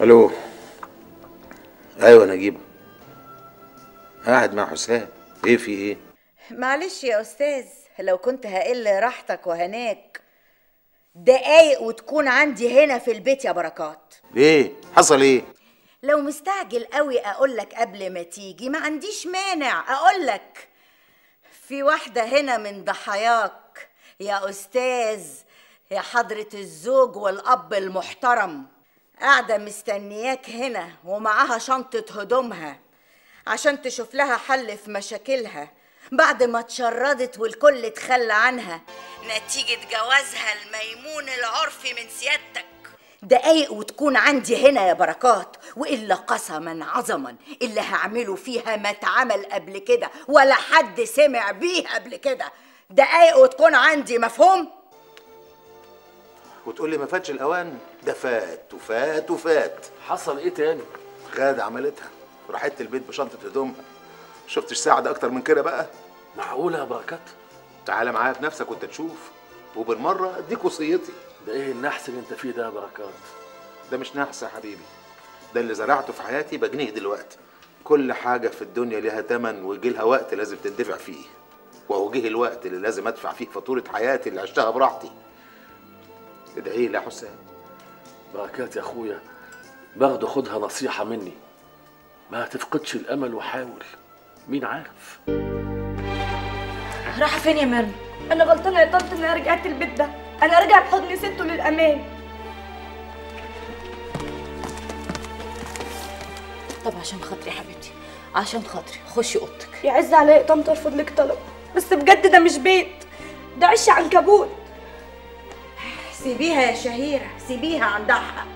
الو ايوه نجيبه قاعد مع حسام ايه في ايه معلش يا استاذ لو كنت هقل راحتك وهناك دقايق وتكون عندي هنا في البيت يا بركات ليه حصل ايه لو مستعجل قوي اقولك قبل ما تيجي ما عنديش مانع اقولك في واحدة هنا من ضحاياك يا استاذ يا حضرة الزوج والاب المحترم قاعدة مستنياك هنا ومعاها شنطة هدومها عشان تشوف لها حل في مشاكلها بعد ما اتشردت والكل اتخلى عنها نتيجة جوازها الميمون العرفي من سيادتك دقايق وتكون عندي هنا يا بركات وإلا قسما عظما اللي هعمله فيها ما اتعمل قبل كده ولا حد سمع بيه قبل كده دقايق وتكون عندي مفهوم؟ وتقول لي ما فاتش الاوان ده فات وفات وفات حصل ايه تاني غادة عملتها راحت البيت بشنطة هدومها شفتش ساعة اكتر من كده بقى معقوله يا بركات تعالى معايا بنفسك وانت تشوف وبالمرة اديك وصيتي ده ايه النحس اللي انت فيه ده يا بركات ده مش نحس يا حبيبي ده اللي زرعته في حياتي بجنيه دلوقتي كل حاجة في الدنيا ليها تمن ويجي لها وقت لازم تدفع فيه وهو جه الوقت اللي لازم ادفع فيه فاتورة حياتي اللي عشتها براحتي ادعي لي يا حسام بركات يا اخويا باخده خدها نصيحه مني ما تفقدش الامل وحاول مين عارف رايحه فين يا ميرنا انا غلطانه يا طنط ان انا رجعت البيت ده انا ارجع بحضن سته للامان طب عشان خاطري يا حبيبتي عشان خاطري خشي اوضتك يعز عليا يا طنط ارفض لك طلب بس بجد ده مش بيت ده عش عنكبوت سيبيها يا شهيرة سيبيها عندها حق